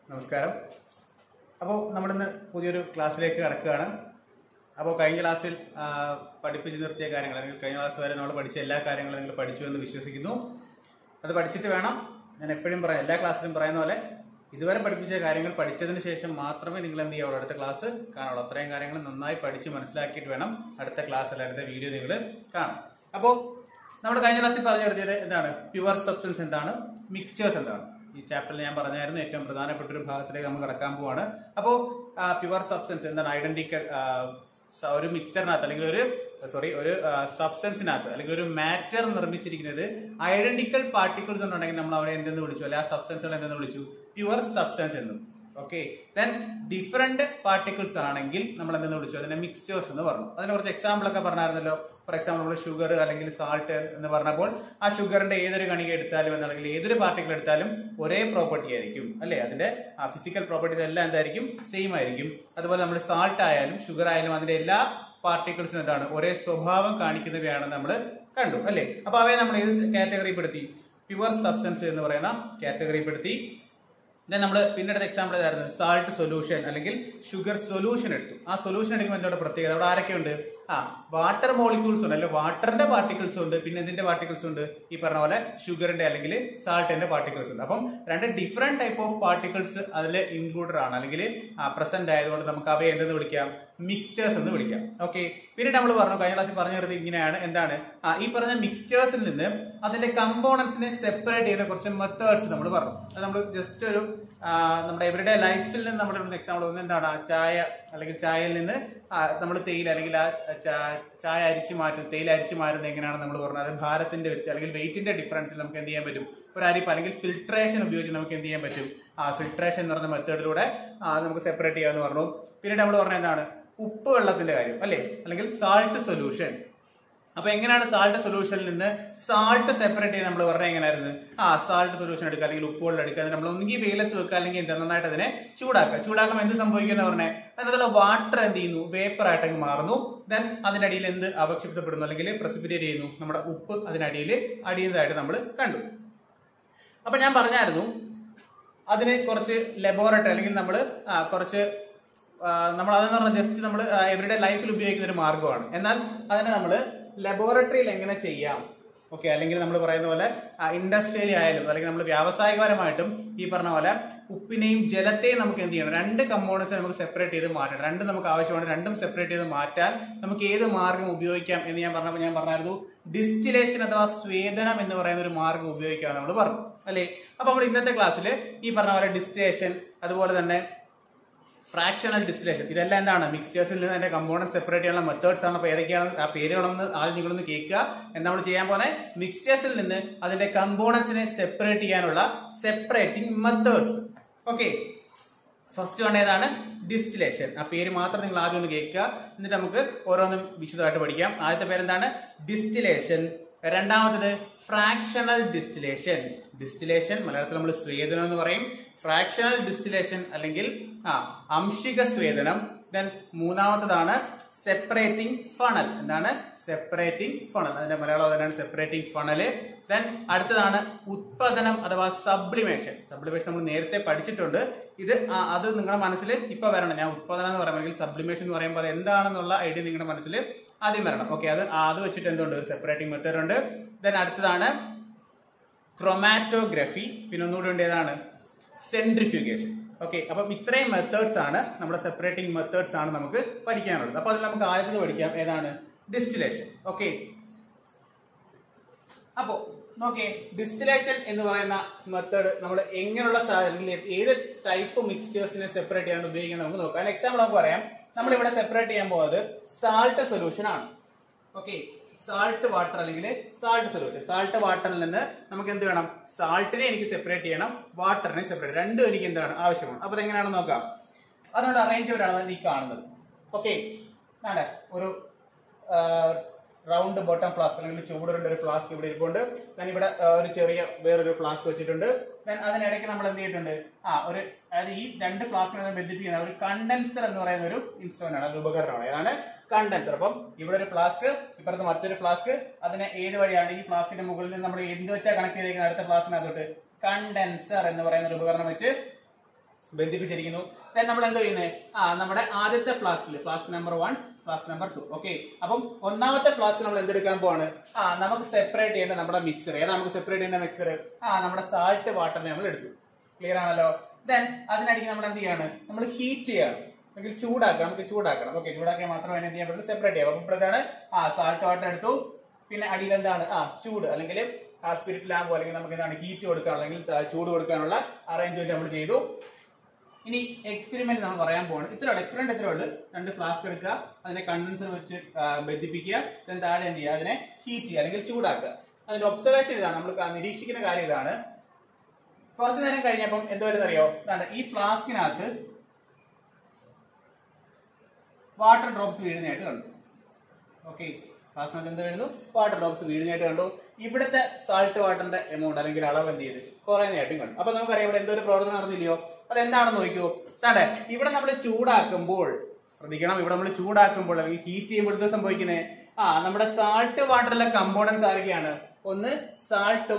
നമസ്കാരം അപ്പോൾ നമ്മളിന്ന് പുതിയൊരു ക്ലാസ്സിലേക്ക് കടക്കുകയാണ് അപ്പോൾ കഴിഞ്ഞ ക്ലാസ്സിൽ ആ, പഠിപ്പിച്ച് നിർത്തിയ കാര്യങ്ങൾ അല്ലെങ്കിൽ കഴിഞ്ഞ ക്ലാസ് വരെ നമ്മൾ പഠിച്ച എല്ലാ കാര്യങ്ങളും നിങ്ങൾ പഠിച്ചു എന്ന് വിശ്വസിക്കുന്നു അത് പഠിച്ചിട്ട് വേണം ഞാൻ എപ്പോഴും പറയാം എല്ലാ ക്ലാസ്സിലും പറയുന്ന പോലെ ഇതുവരെ പഠിപ്പിച്ച കാര്യങ്ങൾ പഠിച്ചതിന് ശേഷം മാത്രമേ നിങ്ങൾ എന്ത് ചെയ്യാവുള്ളൂ അടുത്ത ക്ലാസ് കാണുള്ളൂ അത്രയും കാര്യങ്ങൾ നന്നായി പഠിച്ച് മനസ്സിലാക്കിയിട്ട് വേണം അടുത്ത ക്ലാസ് അല്ല അടുത്ത വീഡിയോ നിങ്ങൾ കാണാം അപ്പോൾ നമ്മൾ കഴിഞ്ഞ ക്ലാസ്സിൽ പറഞ്ഞു നിർത്തിയത് എന്താണ് പ്യുവർ സബ്സ്റ്റൻസ് എന്താണ് മിക്സ്ചേഴ്സ് എന്താണ് ഈ ചാപ്റ്ററിൽ ഞാൻ പറഞ്ഞായിരുന്നു ഏറ്റവും പ്രധാനപ്പെട്ട ഒരു ഭാഗത്തിലേക്ക് നമ്മൾ കടക്കാൻ പോവാണ് അപ്പോൾ പ്യുവർ സബ്സ്റ്റൻസ് എന്താണ് ഐഡന്റിക്കൽ ഒരു മിക്സ്ചറിനകത്ത് അല്ലെങ്കിൽ ഒരു സോറി ഒരു സബ്സ്റ്റൻസിനകത്ത് അല്ലെങ്കിൽ ഒരു മാറ്റർ നിർമ്മിച്ചിരിക്കുന്നത് ഐഡന്റിക്കൽ പാർട്ടിക്കിൾസ് ഉണ്ടെങ്കിൽ നമ്മൾ അവരെ എന്തെന്ന് വിളിച്ചു അല്ലെ ആ സബ്സ്റ്റൻസുകൾ എന്തെന്ന് വിളിച്ചു പ്യുവർ സബ്സ്റ്റൻസ് എന്നും ഓക്കെ ദെൻ ഡിഫറെന്റ് പാർട്ടിക്കിൾസ് ആണെങ്കിൽ നമ്മൾ എന്തെന്ന് വിളിച്ചു അതിനെ മിക്സ്ചേഴ്സ് എന്ന് പറഞ്ഞു അതിന് കുറച്ച് എക്സാമ്പിൾ ഒക്കെ പറഞ്ഞായിരുന്നല്ലോ ഫോർ എക്സാമ്പിൾ നമ്മൾ ഷുഗർ അല്ലെങ്കിൽ സാൾട്ട് എന്ന് പറഞ്ഞപ്പോൾ ആ ഷുഗറിന്റെ ഏതൊരു കണിക എടുത്താലും അല്ലെങ്കിൽ ഏതൊരു പാർട്ടിക്കിൾ എടുത്താലും ഒരേ പ്രോപ്പർട്ടി ആയിരിക്കും അല്ലെ അതിന്റെ ഫിസിക്കൽ പ്രോപ്പർട്ടീസ് എല്ലാം എന്തായിരിക്കും സെയിം ആയിരിക്കും അതുപോലെ നമ്മൾ സാൾട്ട് ആയാലും ഷുഗർ ആയാലും അതിന്റെ എല്ലാ പാർട്ടിക്കിൾസിനും എന്താണ് ഒരേ സ്വഭാവം കാണിക്കുന്നവയാണെന്ന് നമ്മൾ കണ്ടു അല്ലെ അപ്പൊ അവയെ നമ്മൾ ഏത് കാറ്റഗറിപ്പെടുത്തി പ്യുവർ സബ്സ്റ്റൻസ് എന്ന് പറയുന്ന കാറ്റഗറിപ്പെടുത്തി ദെൻ നമ്മൾ പിന്നീട് എക്സാമ്പിൾ ഏതായിരുന്നു സാൾട്ട് സൊല്യൂഷൻ അല്ലെങ്കിൽ ഷുഗർ സൊല്യൂഷൻ എടുത്തു ആ സൊല്യൂഷൻ എടുക്കുമ്പോൾ എന്താണ് പ്രത്യേകത അവിടെ ആരൊക്കെ ഉണ്ട് ആ വാട്ടർ മോളിക്യൂൾസ് ഉണ്ട് അല്ലെങ്കിൽ വാട്ടറിന്റെ പാർട്ടിക്കിൾസ് ഉണ്ട് പിന്നെ എന്തിന്റെ പാർട്ടിക്കിൾസ് ഉണ്ട് ഈ പറഞ്ഞ പോലെ ഷുഗറിന്റെ അല്ലെങ്കിൽ സാൾട്ടിന്റെ പാർട്ടിക്കിൾസ് ഉണ്ട് അപ്പം രണ്ട് ഡിഫറെന്റ് ടൈപ്പ് ഓഫ് പാർട്ടിക്കിൾസ് അതിൽ ഇൻക്ലൂഡഡ് ആണ് അല്ലെങ്കിൽ പ്രസന്റ് ആയതുകൊണ്ട് നമുക്ക് അവയെ എന്തെന്ന് വിളിക്കാം മിക്സ്ചേഴ്സ് എന്ന് വിളിക്കാം ഓക്കെ പിന്നീട് നമ്മൾ പറഞ്ഞു കഴിഞ്ഞ ക്ലാസ്സിൽ പറഞ്ഞു തരുന്നത് ഇങ്ങനെയാണ് എന്താണ് ആ ഈ പറഞ്ഞ മിക്സ്ചേഴ്സിൽ നിന്ന് അതിന്റെ കമ്പോണൻസിനെ സെപ്പറേറ്റ് ചെയ്യുന്ന കുറച്ച് മെത്തേഡ്സ് നമ്മൾ പറഞ്ഞു അത് നമ്മൾ ജസ്റ്റ് ഒരു ആ, നമ്മുടെ എവറിഡേ ലൈഫിൽ നിന്ന് നമ്മുടെ ഒരു എക്സാമ്പിൾ ഒന്ന് എന്താണ് ആ ചായ അല്ലെങ്കിൽ ചായയിൽ നിന്ന് നമ്മൾ തേയില അല്ലെങ്കിൽ ആ ചാ- ചായ അരിച്ചു മാറ്റുന്നത് തേയില അരിച്ചു മാറ്റുന്നത് എങ്ങനെയാണ് നമ്മൾ പറഞ്ഞത് അത് ഭാരത്തിന്റെ വ്യത്യ അല്ലെങ്കിൽ വെയിറ്റിന്റെ ഡിഫറൻസിൽ നമുക്ക് എന്ത് ചെയ്യാൻ പറ്റും ഒരു അരിപ്പ് അല്ലെങ്കിൽ ഫിൽട്രേഷൻ ഉപയോഗിച്ച് നമുക്ക് എന്ത് ചെയ്യാൻ പറ്റും ആ ഫിൽട്രേഷൻ എന്ന് പറഞ്ഞ മെത്തേഡിലൂടെ നമുക്ക് സെപ്പറേറ്റ് ചെയ്യാന്ന് പറഞ്ഞു പിന്നീട് നമ്മൾ പറഞ്ഞ എന്താണ് ഉപ്പ് വെള്ളത്തിന്റെ കാര്യം അല്ലെ അല്ലെങ്കിൽ സാൾട്ട് സൊല്യൂഷൻ അപ്പൊ എങ്ങനെയാണ് സാൾട്ട് സൊല്യൂഷനിൽ നിന്ന് സാൾട്ട് സെപ്പറേറ്റ് ചെയ്ത് നമ്മൾ പറഞ്ഞ എങ്ങനെയായിരുന്നു ആ സാൾട്ട് സൊല്യൂഷൻ എടുക്കുക അല്ലെങ്കിൽ ഉപ്പ് വെള്ളം എടുക്കുക നമ്മൾ ഒന്നുകിൽ വെയിലത്ത് വെക്കുക അല്ലെങ്കിൽ എന്താ നന്നായിട്ട് അതിനെ ചൂടാക്കുക ചൂടാക്കുമ്പോൾ എന്ത് സംഭവിക്കുന്ന പറഞ്ഞേ അതിനകത്തുള്ള വാട്ടർ എന്ത് ചെയ്യുന്നു വേപ്പർ ആയിട്ടങ്ങ് മാറുന്നു ദെൻ അതിനടിയിൽ എന്ത് അവക്ഷിപ്തപ്പെടുന്നു അല്ലെങ്കിൽ പ്രസിപ്പിറ്റേറ്റ് ചെയ്യുന്നു നമ്മുടെ ഉപ്പ് അതിനടിയിൽ അടിയുന്നതായിട്ട് നമ്മൾ കണ്ടു അപ്പൊ ഞാൻ പറഞ്ഞായിരുന്നു അതിന് കുറച്ച് ലബോറട്ടറി അല്ലെങ്കിൽ നമ്മൾ കുറച്ച് ആ, നമ്മൾ അതെന്ന് പറഞ്ഞാൽ ജസ്റ്റ് നമ്മൾ എവരുടെ ലൈഫിൽ ഉപയോഗിക്കുന്ന ഒരു മാർഗമാണ് എന്നാൽ അതിനെ നമ്മൾ ലബോറട്ടറിയിൽ എങ്ങനെ ചെയ്യാം ഓക്കെ അല്ലെങ്കിൽ നമ്മൾ പറയുന്ന പോലെ ഇൻഡസ്ട്രിയലി ആയാലും അല്ലെങ്കിൽ നമ്മൾ വ്യാവസായികപരമായിട്ടും ഈ പറഞ്ഞ പോലെ ഉപ്പിനെയും ജലത്തെയും നമുക്ക് എന്ത് ചെയ്യണം രണ്ട് കമ്പോണൻസ് നമുക്ക് സെപ്പറേറ്റ് ചെയ്ത് മാറ്റണം രണ്ടും നമുക്ക് ആവശ്യമാണ് രണ്ടും സെപ്പറേറ്റ് ചെയ്ത് മാറ്റാൻ നമുക്ക് ഏത് മാർഗം ഉപയോഗിക്കാം എന്ന് ഞാൻ പറഞ്ഞപ്പോൾ ഞാൻ പറഞ്ഞായിരുന്നു ഡിസ്റ്റിലേഷൻ അഥവാ സ്വേദനം എന്ന് പറയുന്ന ഒരു മാർഗം ഉപയോഗിക്കാം നമ്മൾ പറഞ്ഞു അല്ലേ അപ്പൊ നമ്മൾ ഇന്നത്തെ ക്ലാസ്സിൽ ഈ പറഞ്ഞ പോലെ ഡിസ്റ്റിലേഷൻ അതുപോലെ തന്നെ ഫ്രാക്ഷണൽ ഡിസ്റ്റിലേഷൻ ഇതെല്ലാം എന്താണ് മിക്സ്ചേഴ്സിൽ നിന്ന് അതിന്റെ കമ്പോണന്റ് സെപ്പറേറ്റ് ചെയ്യാനുള്ള മെത്തേഡ്സ് ആണ് അപ്പൊ ഏതൊക്കെയാണ് ആ പേരുകളൊന്ന് ആദ്യം നിങ്ങളൊന്ന് കേൾക്കുക എന്ന് നമ്മൾ ചെയ്യാൻ പോകുന്നത് മിക്സ്ചേഴ്സിൽ നിന്ന് അതിന്റെ കമ്പോണൻസിനെ സെപ്പറേറ്റ് ചെയ്യാനുള്ള separating methods okay first one ഏതാണ് ഡിസ്റ്റിലേഷൻ ആ പേര് മാത്രം നിങ്ങൾ ആദ്യം ഒന്ന് കേൾക്കുക എന്നിട്ട് നമുക്ക് ഓരോന്നും വിശദമായിട്ട് പഠിക്കാം ആദ്യത്തെ പേരെന്താണ് ഡിസ്റ്റിലേഷൻ രണ്ടാമത്തത് ഫ്രാക്ഷണൽ ഡിസ്റ്റിലേഷൻ ഡിസ്റ്റിലേഷൻ മലയാളത്തിൽ നമ്മൾ സ്വേദനം എന്ന് പറയും ഫ്രാക്ഷണൽ ഡിസ്റ്റിലേഷൻ അല്ലെങ്കിൽ ആ അംശിക സ്വേദനം ദെൻ മൂന്നാമത്തതാണ് സെപ്പറേറ്റിംഗ് ഫണൽ എന്താണ് സെപ്പറേറ്റിംഗ് ഫണൽ അതിന്റെ മലയാളം അതിനാണ് സെപ്പറേറ്റിംഗ് ഫണല് ദെൻ അടുത്തതാണ് ഉത്പാദനം അഥവാ സബ്ലിമേഷൻ സബ്ലിമേഷൻ നമ്മൾ നേരത്തെ പഠിച്ചിട്ടുണ്ട് ഇത് ആ- അത് നിങ്ങളുടെ മനസ്സിൽ ഇപ്പൊ വരണം ഞാൻ ഉത്പാദനം എന്ന് പറയുമ്പോൾ സബ്ലിമേഷൻ എന്ന് പറയുമ്പോൾ അത് എന്താണെന്നുള്ള ഐഡിയ നിങ്ങളുടെ മനസ്സിൽ ആദ്യം വരണം ഓക്കെ അത് ആ- അത് വെച്ചിട്ട് എന്തുണ്ട് സെപ്പറേറ്റിംഗ് മെത്തേഡ് ഉണ്ട് ദെൻ അടുത്തതാണ് ക്രൊമാറ്റോഗ്രഫി പിന്നെ ഒന്നുകൂടി ഉണ്ട് ഏതാണ് സെൻട്രിഫ്യൂഗേഷൻ ഓക്കെ അപ്പം ഇത്രയും മെത്തേഡ്സ് ആണ് നമ്മുടെ സെപ്പറേറ്റിംഗ് മെത്തേഡ്സ് ആണ് നമുക്ക് പഠിക്കാനുള്ളത് അപ്പൊ അതിൽ നമുക്ക് ആദ്യത്തെ പഠിക്കാം ഏതാണ് ഡിസ്റ്റിലേഷൻ ഓക്കെ അപ്പോ നോക്കേ ഡിസ്റ്റിലേഷൻ എന്ന് പറയുന്ന മെത്തേഡ് നമ്മൾ എങ്ങനെയുള്ള സാ- അല്ലെങ്കിൽ ഏത് ടൈപ്പ് മിക്സ്ചേഴ്സിനെ സെപ്പറേറ്റ് ചെയ്യാൻ ഉപയോഗിക്കുന്നത് നമുക്ക് നോക്കാം എക്സാമ്പിൾ നമുക്ക് പറയാം നമ്മൾ ഇവിടെ സെപ്പറേറ്റ് ചെയ്യാൻ പോകുന്നത് സാൾട്ട് സൊല്യൂഷൻ ആണ് ഓക്കെ സാൾട്ട് വാട്ടർ അല്ലെങ്കിൽ സാൾട്ട് സൊല്യൂഷൻ സാൾട്ട് വാട്ടറിൽ നിന്ന് നമുക്ക് എന്ത് വേണം സാൾട്ടിനെ എനിക്ക് സെപ്പറേറ്റ് ചെയ്യണം വാട്ടറിനെ സെപ്പറേറ്റ് രണ്ടും എനിക്ക് എന്താണ് ആവശ്യമാണ് അപ്പൊ അതെങ്ങനെയാണെന്ന് നോക്കാം അതുകൊണ്ട് അറേഞ്ച്മെന്റ് ആണ് ഈ കാണുന്നത് ഓക്കെ ഒരു റൗണ്ട് ബോട്ടം ഫ്ലാസ്ക് അല്ലെങ്കിൽ ചൂടുള്ള ഒരു ഫ്ലാസ്ക് ഇവിടെ ഇരിപ്പുണ്ട് ഞാൻ ഇവിടെ ആ, ഒരു ചെറിയ വേറൊരു ഫ്ലാസ്ക് വെച്ചിട്ടുണ്ട് then അതിനിടയ്ക്ക് നമ്മൾ എന്ത് ചെയ്തിട്ടുണ്ട് ആ ഒരു അതായത് ഈ രണ്ട് ഫ്ലാസ്കിനെ ബന്ധിപ്പിക്കുന്ന ഒരു കണ്ടൻസർ എന്ന് പറയുന്ന ഒരു ഇൻസ്ട്രുമെന്റ് ആണ് ഒരു ഉപകരണമാണ് ഏതാണ് കണ്ടൻസർ അപ്പം ഇവിടെ ഒരു ഫ്ലാസ്ക് ഇപ്പുറത്ത് മറ്റൊരു ഫ്ലാസ്ക് അതിനെ ഏത് വഴിയാണ് ഈ ഫ്ലാസ്കിന്റെ മുകളിൽ നിന്ന് നമ്മൾ എന്ത് വെച്ചാൽ കണക്ട് ചെയ്തേക്കുന്ന അടുത്ത ഫ്ലാസ്കിനകത്തോട്ട് കണ്ടൻസർ എന്ന് പറയുന്ന ഒരു ഉപകരണം വെച്ച് ബന്ധിപ്പിച്ചിരിക്കുന്നു ദെൻ നമ്മൾ എന്താ ചെയ്യുന്നത് ആ നമ്മുടെ ആദ്യത്തെ ഫ്ലാസ്കിൽ flask number one flask number two okay അപ്പം ഒന്നാമത്തെ ഫ്ലാസ്ക് നമ്മൾ എന്തെടുക്കാൻ പോവാണ് ആ നമുക്ക് സെപ്പറേറ്റ് ചെയ്യേണ്ട നമ്മുടെ മിക്സർ ഏതാ നമുക്ക് സെപ്പറേറ്റ് ചെയ്യേണ്ട മിക്സർ ആ നമ്മുടെ സാൾട്ട് വാട്ടറിനെ നമ്മൾ എടുത്തു ക്ലിയർ ആണല്ലോ ദെൻ അതിനടിക്ക് നമ്മൾ എന്ത് ചെയ്യാണ് നമ്മൾ ഹീറ്റ് ചെയ്യണം അല്ലെങ്കിൽ ചൂടാക്കണം നമുക്ക് ചൂടാക്കണം ഓക്കെ ചൂടാക്കിയാൽ മാത്രമേ അതിനെ എന്ത് ചെയ്യാൻ പറ്റുള്ളൂ സെപ്പറേറ്റ് ചെയ്യാം അപ്പോൾ ഇപ്പോഴത്താണ് ആ സാൾട്ട് വാട്ടർ എടുത്തു പിന്നെ അടിയിൽ എന്താണ് ആ ചൂട് അല്ലെങ്കിൽ ആ സ്പിരിറ്റ് ലാമ്പോ അല്ലെങ്കിൽ നമുക്ക് എന്താണ് ഹീറ്റ് കൊടുക്കാൻ അല്ലെങ്കിൽ ആ, ചൂട് കൊടുക്കാനുള്ള അറേഞ്ച്മെന്റ് നമ്മൾ ചെയ്തു ഇനി എക്സ്പെരിമെന്റ് നമ്മൾ പറയാൻ പോവാണ് ഇത്ര എക്സ്പെരിമെന്റ് എത്ര ഉള്ളു രണ്ട് ഫ്ലാസ്ക് എടുക്കുക അതിനെ കണ്ടൻസർ വെച്ച് ആ, ബന്ധിപ്പിക്കുക then താഴെ എന്ത് ചെയ്യുക അതിനെ ഹീറ്റ് ചെയ്യുക അല്ലെങ്കിൽ ചൂടാക്കുക അതിന്റെ ഒബ്സർവേഷൻ ഇതാണ് നമ്മൾ ക- നിരീക്ഷിക്കുന്ന കാര്യം ഇതാണ് കുറച്ചു നേരം കഴിഞ്ഞപ്പം എന്ത് വരുന്നറിയോ ഇതാണ് ഈ ഫ്ലാസ്കിനകത്ത് വാട്ടർ ഡ്രോപ്സ് വീഴുന്നതായിട്ട് കണ്ടു ഓക്കെ ഫ്ലാസ്കിനകത്ത് എന്ത് വീഴുന്നു വാട്ടർ ഡ്രോപ്സ് വീഴുന്നതായിട്ട് കണ്ടു ഇവിടുത്തെ സാൾട്ട് വാട്ടറിന്റെ എമൗണ്ട് അല്ലെങ്കിൽ അളവ് എന്ത് ചെയ്ത് കുറയുന്നതായിട്ടും കണ്ടു അപ്പൊ നമുക്കറിയാം ഇവിടെ എന്തോ ഒരു പ്രവർത്തനം നടന്നില്ലയോ അതെന്താണെന്ന് നോക്കിയോ താണ്ടെ ഇവിടെ നമ്മൾ ചൂടാക്കുമ്പോൾ ശ്രദ്ധിക്കണം ഇവിടെ നമ്മൾ ചൂടാക്കുമ്പോൾ അല്ലെങ്കിൽ ഹീറ്റ് ചെയ്യുമ്പോൾ എന്ത് സംഭവിക്കുന്നത് ആ നമ്മുടെ സാൾട്ട് വാട്ടറിലെ കമ്പോണൻസ് ആരൊക്കെയാണ് ഒന്ന് സാൾട്ടും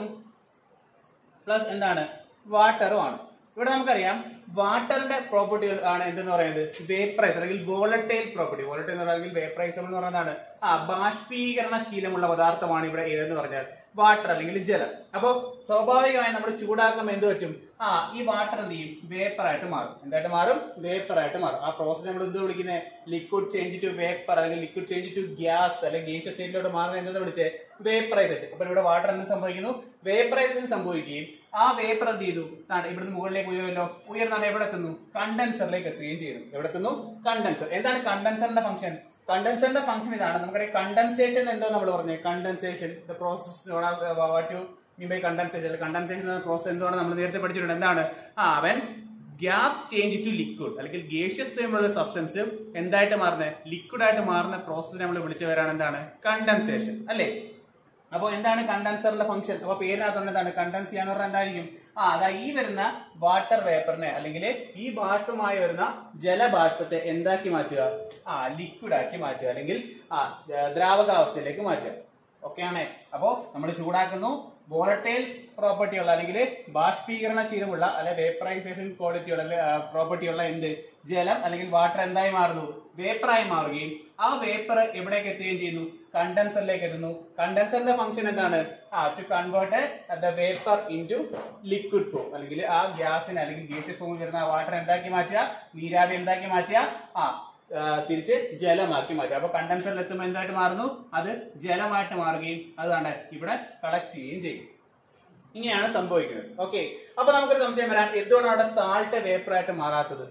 പ്ലസ് എന്താണ് വാട്ടറും ആണ് ഇവിടെ നമുക്കറിയാം വാട്ടറിന്റെ പ്രോപ്പർട്ടി ആണ് എന്തെന്ന് പറയുന്നത് വേപ്രൈസ് അല്ലെങ്കിൽ വോളറ്റൈൽ പ്രോപ്പർട്ടി വോളറ്റൈൽ എന്ന് പറയുന്നത് വേപ്രൈസബിൾ എന്ന് പറയുന്നതാണ് ആ ബാഷ്പീകരണ ശീലമുള്ള പദാർത്ഥമാണ് ഇവിടെ ഏതെന്ന് പറഞ്ഞാൽ വാട്ടർ അല്ലെങ്കിൽ ജലം അപ്പോ സ്വാഭാവികമായി നമ്മൾ ചൂടാക്കുമ്പോൾ എന്ത് പറ്റും ആ ഈ വാട്ടർ എന്ത് ചെയ്യും വേപ്പർ ആയിട്ട് മാറും എന്തായിട്ട് മാറും വേപ്പർ ആയിട്ട് മാറും ആ പ്രോസസ് നമ്മൾ എന്ത് വിളിക്കുന്നത് ലിക്വിഡ് ചേഞ്ച് ടു വേപ്പർ അല്ലെങ്കിൽ ലിക്വിഡ് ചേഞ്ച് ടു ഗ്യാസ് അല്ലെങ്കിൽ ഗേഷ്യസ് സ്റ്റേറ്റിലോട്ട് മാറുന്നത് എന്തെന്ന് വിളിച്ചേ വേപ്പറൈസേഷൻ അപ്പൊ ഇവിടെ വാട്ടർ എന്ത് സംഭവിക്കുന്നു വേപ്പറൈസേഷൻ സംഭവിക്കുകയും ആ വേപ്പർ എന്ത് ചെയ്തു ദാണ്ടെ ഇവിടുന്ന് മുകളിലേക്ക് ഉയരുമല്ലോ ഉയർന്നാണ് എവിടെ എത്തുന്നു കണ്ടൻസറിലേക്ക് എത്തുകയും ചെയ്യുന്നു എവിടെ എത്തുന്നു കണ്ടൻസർ എന്താണ് കണ്ടൻസറിന്റെ ഫംഗ്ഷൻ കണ്ടൻസറിന്റെ ഫംഗ്ഷൻ ഇതാണ് നമുക്കറിയാം കണ്ടൻസേഷൻ എന്തോ നമ്മൾ പറഞ്ഞത് condensation the process what you mean by condensation condensation എന്ന പ്രോസസ് എന്താണ് നമ്മൾ നേരത്തെ പഠിച്ചിട്ടുണ്ട് എന്താണ് ആ അവൻ ഗ്യാസ് ചേഞ്ച് ടു ലിക്വിഡ് അല്ലെങ്കിൽ ഗേഷ്യസ് തമ്മിലുള്ള സബ്സ്റ്റൻസ് എന്തായിട്ട് മാറുന്നത് ലിക്വിഡ് ആയിട്ട് മാറുന്ന പ്രോസസ് നമ്മൾ വിളിച്ചവരാണ് എന്താണ് കണ്ടൻസേഷൻ അല്ലേ അപ്പൊ എന്താണ് കണ്ടൻസറിന്റെ ഫംഗ്ഷൻ അപ്പൊ പേരിനകത്ത് എന്താണ് കണ്ടൻസ് ചെയ്യാന്ന് പറഞ്ഞാൽ എന്തായിരിക്കും ആ അതാ ഈ വരുന്ന വാട്ടർ വേപ്പറിനെ അല്ലെങ്കിൽ ഈ ബാഷ്പമായി വരുന്ന ജലബാഷ്പത്തെ എന്താക്കി മാറ്റുക ആ ലിക്വിഡ് ആക്കി മാറ്റുക അല്ലെങ്കിൽ ആ ദ്രാ- ദ്രാവകാവസ്ഥയിലേക്ക് മാറ്റുക ഓക്കെ ആണേ അപ്പോ നമ്മൾ ചൂടാക്കുന്നു വോളറ്റൈൽ പ്രോപ്പർട്ടി ഉള്ള അല്ലെങ്കിൽ ബാഷ്പീകരണ ശീലമുള്ള അല്ലെ വേപ്പറൈസേഷൻ ക്വാളിറ്റി ഉള്ള പ്രോപ്പർട്ടി ഉള്ള എന്ത് ജലം അല്ലെങ്കിൽ വാട്ടർ എന്തായി മാറുന്നു വേപ്പറായി മാറുകയും ആ വേപ്പർ എവിടേക്ക് എത്തുകയും ചെയ്യുന്നു കണ്ടൻസറിലേക്ക് എത്തുന്നു കണ്ടൻസറിന്റെ ഫംഗ്ഷൻ എന്താണ് ആ to convert the vapour into liquid form അല്ലെങ്കിൽ ആ ഗ്യാസിനെ അല്ലെങ്കിൽ ഗേഷ്യസ് ഫോമിൽ വരുന്ന ആ വാട്ടർ എന്താക്കി മാറ്റുക നീരാവി എന്താക്കി മാറ്റുക ആ ആ, തിരിച്ച് ജലമാക്കി മാറ്റുക അപ്പൊ കണ്ടൻസറിൽ എത്തുമ്പോൾ എന്തായിട്ട് മാറുന്നു അത് ജലമായിട്ട് മാറുകയും അതാണ് ഇവിടെ കളക്ട് ചെയ്യുകയും ചെയ്യും ഇങ്ങനെയാണ് സംഭവിക്കുന്നത് ഓക്കെ അപ്പൊ നമുക്കൊരു സംശയം വരാം എന്തുകൊണ്ടാണ് അവിടെ സാൾട്ട് വേപ്പറായിട്ട് മാറാത്തത്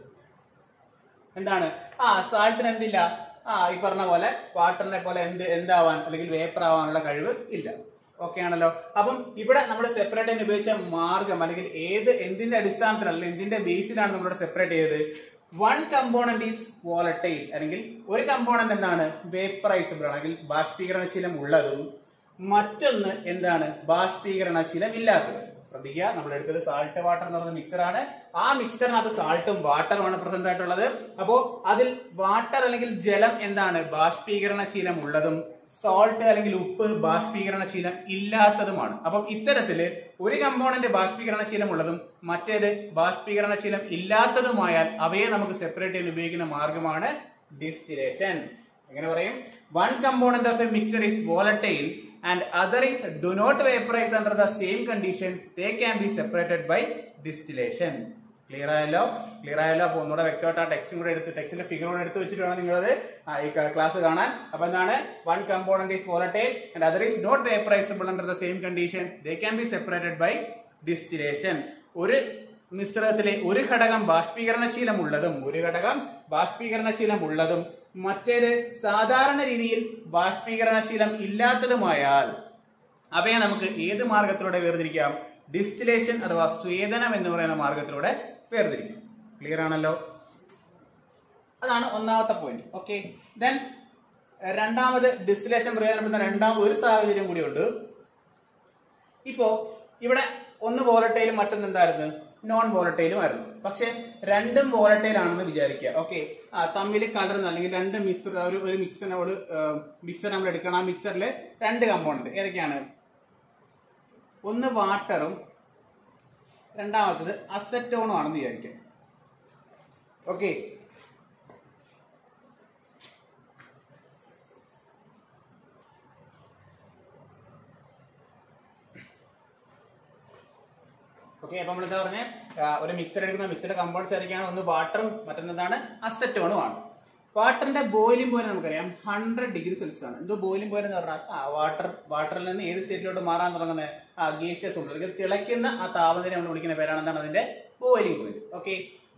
എന്താണ് ആ സാൾട്ടിന് എന്തില്ല ആ ഈ പറഞ്ഞ പോലെ വാട്ടറിനെ പോലെ എന്ത് എന്താവാൻ അല്ലെങ്കിൽ വേപ്പർ ആവാനുള്ള കഴിവ് ഇല്ല ഓക്കെ ആണല്ലോ അപ്പം ഇവിടെ നമ്മൾ സെപ്പറേറ്റ് ആയിട്ട് ഉപയോഗിച്ച മാർഗം അല്ലെങ്കിൽ ഏത് എന്തിന്റെ അടിസ്ഥാനത്തിൽ അല്ലെങ്കിൽ എന്തിന്റെ ബേസിലാണ് നമ്മളിവിടെ സെപ്പറേറ്റ് ചെയ്തത് വൺ കമ്പോണന്റ് ഈസ് വോളറ്റൈൽ അല്ലെങ്കിൽ ഒരു കമ്പോണന്റ് എന്താണ് വേപ്പറൈസബിൾ ആണ് അല്ലെങ്കിൽ ബാഷ്പീകരണശീലം ഉള്ളതും മറ്റൊന്ന് എന്താണ് ബാഷ്പീകരണശീലം ഇല്ലാത്തത് ശ്രദ്ധിക്കുക നമ്മൾ എടുത്തത് സാൾട്ട് വാട്ടർ എന്ന് പറയുന്ന മിക്സറാണ് ആ മിക്സറിനകത്ത് സാൾട്ടും വാട്ടറുമാണ് പ്രസന്റ് ആയിട്ടുള്ളത് അപ്പോ അതിൽ വാട്ടർ അല്ലെങ്കിൽ ജലം എന്താണ് ബാഷ്പീകരണശീലം ഉള്ളതും സോൾട്ട് അല്ലെങ്കിൽ ഉപ്പ് ബാഷ്പീകരണശീലം ഇല്ലാത്തതുമാണ് അപ്പം ഇത്തരത്തില് ഒരു കമ്പോണന്റ് ബാഷ്പീകരണശീലം ഉള്ളതും മറ്റേത് ബാഷ്പീകരണശീലം ഇല്ലാത്തതുമായാൽ അവയെ നമുക്ക് സെപ്പറേറ്റ് ചെയ്യാൻ ഉപയോഗിക്കുന്ന മാർഗമാണ് ഡിസ്റ്റിലേഷൻ എങ്ങനെ പറയും one component of a mixer is volatile and other is do not vaporize under the same condition they can be separated by distillation clear ആയല്ലോ ക്ലിയർ ആയല്ലോ അപ്പൊ ഒന്നുകൂടെ വ്യക്തമായിട്ട് ആ ടെക്സ്റ്റും കൂടെ എടുത്ത് ടെക്സ്റ്റിന്റെ ഫിഗർ കൂടെ എടുത്ത് വെച്ചിട്ട് വേണം നിങ്ങളത് ആ, ഈ ക്ലാസ് കാണാൻ അപ്പൊ എന്താണ് one component is volatile and other is not vaporizable under the same condition they can be separated by distillation ഒരു മിശ്രിതത്തിലെ ഒരു ഘടകം ബാഷ്പീകരണശീലമുള്ളതും ഒരു ഘടകം ബാഷ്പീകരണശീലമുള്ളതും മറ്റേത് സാധാരണ രീതിയിൽ ബാഷ്പീകരണശീലം ഇല്ലാത്തതുമായാൽ അവയെ നമുക്ക് ഏത് മാർഗത്തിലൂടെ വേർതിരിക്കാം ഡിസ്റ്റിലേഷൻ അഥവാ സ്വേദനം എന്ന് പറയുന്ന മാർഗത്തിലൂടെ വേർതിരിക്കാം ക്ലിയർ ആണല്ലോ അതാണ് ഒന്നാമത്തെ പോയിന്റ് ഓക്കെ ദെൻ രണ്ടാമത് ഡിസ്റ്റിലേഷൻ പ്രയോജനപ്പെടുന്ന രണ്ടാമത് ഒരു സാഹചര്യം കൂടിയുണ്ട് ഇപ്പോ ഇവിടെ ഒന്ന് വോളറ്റൈലും മറ്റൊന്ന് എന്തായിരുന്നു നോൺ വോളറ്റൈലും ആയിരുന്നു പക്ഷെ രണ്ടും വോളറ്റൈൽ ആണെന്ന് വിചാരിക്കുക ഓക്കെ ആ തമ്മിൽ കലർന്ന് അല്ലെങ്കിൽ രണ്ട് മിക്സർ ഒരു ഒരു മിക്സറിനോട് മിക്സർ നമ്മൾ എടുക്കണം ആ മിക്സറിൽ രണ്ട് കമ്പോണന്റ് ഏതൊക്കെയാണ് ഒന്ന് വാട്ടറും രണ്ടാമത്തത് അസറ്റോണും ആണെന്ന് വിചാരിക്കാം ഓക്കെ ഓക്കെ അപ്പൊ നമ്മൾ എന്താ പറഞ്ഞ ഒരു മിക്സർ എടുക്കുന്ന മിക്സറുടെ കമ്പൗണ്ട്സ് ആയിരിക്കാണ് ഒന്ന് വാട്ടറും മറ്റൊന്നെന്താണ് അസറ്റോണും ആണ് വാട്ടറിന്റെ ബോയിലിംഗ് പോയിന്റ് നമുക്കറിയാം ഹൺഡ്രഡ് ഡിഗ്രി സെൽഷ്യസ് ആണ് എന്തോ ബോയിലിംഗ് പോയിന്റ് എന്ന് പറഞ്ഞാൽ ആ വാട്ടർ വാട്ടറിൽ നിന്ന് ഏത് സ്റ്റേറ്റിലോട്ട് മാറാൻ തുടങ്ങുന്ന ആ ഗേഷ്യസ് ഉണ്ട് അല്ലെങ്കിൽ തിളയ്ക്കുന്ന ആ താപനില നമ്മൾ വിളിക്കുന്ന പേരാണ് എന്താണ് അതിന്റെ ബോയിലിംഗ് പോയിന്റ് ഓക്കെ